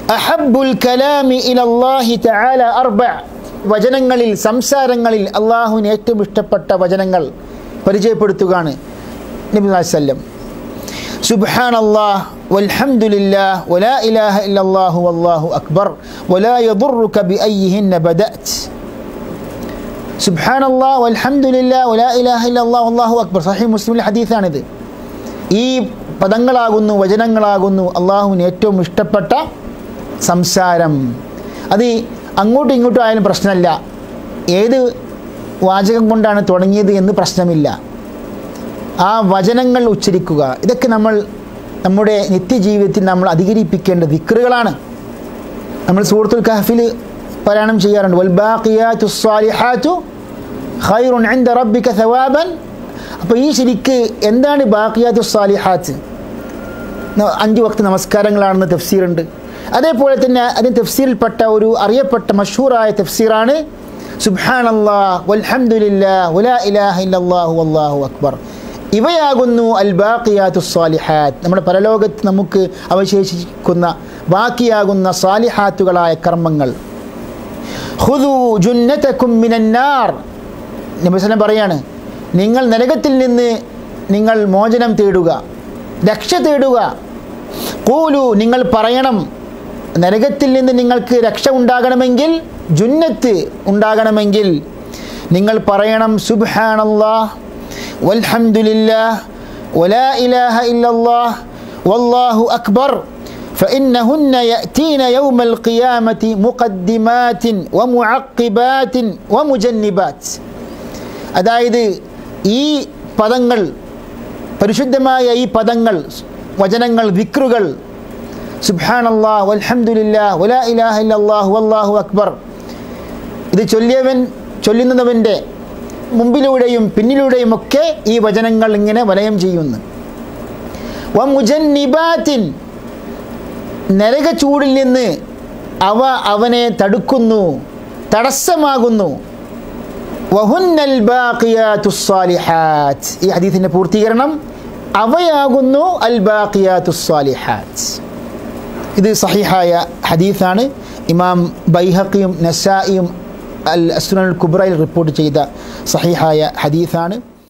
അഹബുൽ കലാമി ഇലല്ലാഹി തആല അർബ വചനങ്ങളിൽ സംസാരങ്ങളിൽ അള്ളാഹുവിന് ഏറ്റവും ഇഷ്ടപ്പെട്ട വചനങ്ങൾ പരിചയപ്പെടുത്തുകയാണ് നബി വസല്ലം سبحان الله والحمد لله ولا إله إلا الله والله أكبر ولا يضرك بأيهن بدأت سبحان الله والحمد لله ولا إله إلا الله والله أكبر صحيح മുസ്ലിമിലെ ഹദീസാണിത് ഈ പദങ്ങളാകുന്നു വചനങ്ങളാകുന്നു അള്ളാഹുവിന് ഏറ്റവും ഇഷ്ടപ്പെട്ട സംസാരം അത് അങ്ങോട്ടും ഇങ്ങോട്ടും ആയാലും പ്രശ്നമല്ല ഏത് വാചകം കൊണ്ടാണ് തുടങ്ങിയത് എന്ന് പ്രശ്നമില്ല ആ വചനങ്ങൾ ഉച്ചരിക്കുക ഇതൊക്കെ നമ്മൾ നമ്മുടെ നിത്യജീവിതത്തിൽ നമ്മൾ അധികരിപ്പിക്കേണ്ട ദിക്റുകളാണ് നമ്മൾ സൂറത്തുൽ കഹഫിൽ പാരായണം ചെയ്യാറുണ്ട് വൽബാഖിയാത്തു സ്വാലിഹാത്തു ഖൈറുൻ ഇൻദ റബ്ബിക സവാബൻ അപ്പോൾ ഈ ശരിക്ക് എന്താണ് ബാഖിയാത്തു സ്വാലിഹാത്ത് ന- അഞ്ച് വക്ത് നമസ്കാരങ്ങളാണെന്ന് തഫ്സീറുണ്ട് അതേപോലെ തന്നെ അതിന് തഫ്സീറിൽപ്പെട്ട ഒരു അറിയപ്പെട്ട മഷൂറായ തഫ്സീറാണ് സുബ്ഹാനല്ലാ വൽഹംദുലില്ലാ വലാ ഇലാഹ ഇല്ലല്ലാഹു വല്ലാഹു അക്ബർ ഇവയാകുന്നു അൽ ബാഖിയാത്തു സ്വാലിഹാത്ത് നമ്മുടെ പരലോകത്ത് നമുക്ക് അവശേഷിക്കുന്ന ബാക്കിയാകുന്ന സ്വാലിഹാത്തുകളായ കർമ്മങ്ങൾ ഹുദു ജുന്നതക്കും മിനന്നാർ നബിസ്വലം പറയാണ് നിങ്ങൾ നരകത്തിൽ നിന്ന് നിങ്ങൾ മോചനം തേടുക രക്ഷ തേടുക കൂലു നിങ്ങൾ പറയണം നരകത്തിൽ നിന്ന് നിങ്ങൾക്ക് രക്ഷ ഉണ്ടാകണമെങ്കിൽ ജുന്നത്ത് ഉണ്ടാകണമെങ്കിൽ നിങ്ങൾ പറയണം സുബ്ഹാനല്ലാഹ് വൽഹംദുലില്ലാഹ് വലാ ഇലാഹ ഇല്ലല്ലാഹ് വല്ലാഹു അക്ബർ فإنهن يأتين يوم القيامة مقدمات ومعقبات ومجنبات അതായത് ഈ പദങ്ങൾ പരിശുദ്ധമായ ഈ പദങ്ങൾ വചനങ്ങൾ വിക്രുകൾ സുബ്ഹാനല്ലാ വൽഹംദുലില്ലാ വലാ ഇലാഹ ഇല്ലല്ലാഹു വല്ലാഹു അക്ബർ ഇത് ചൊല്ലിയവൻ ചൊല്ലുന്നവൻ്റെ മുമ്പിലൂടെയും പിന്നിലൂടെയും ഒക്കെ ഈ വചനങ്ങൾ ഇങ്ങനെ വലയം ചെയ്യുന്നു വമുജന്നിബാത്തിൻ നരക ചൂടിൽ നിന്ന് അവ അവനെ തടുക്കുന്നു തടസ്സമാകുന്നു വഹുന്നൽ ബാഖിയാത്തുസ് സാലിഹാത്ത് ഈ ഹദീസിൻ്റെ പൂർത്തീകരണം അവയാകുന്നു അൽ ബാഖിയാത്തുസ് സാലിഹാത്ത് ഇത് സഹിഹായ ഹദീസാണ് ഇമാം ബൈഹക്കിയും നസായിയും അൽ അസ്നുൽ കുബ്രയിൽ റിപ്പോർട്ട് ചെയ്ത സഹിഹായ ഹദീസാണ്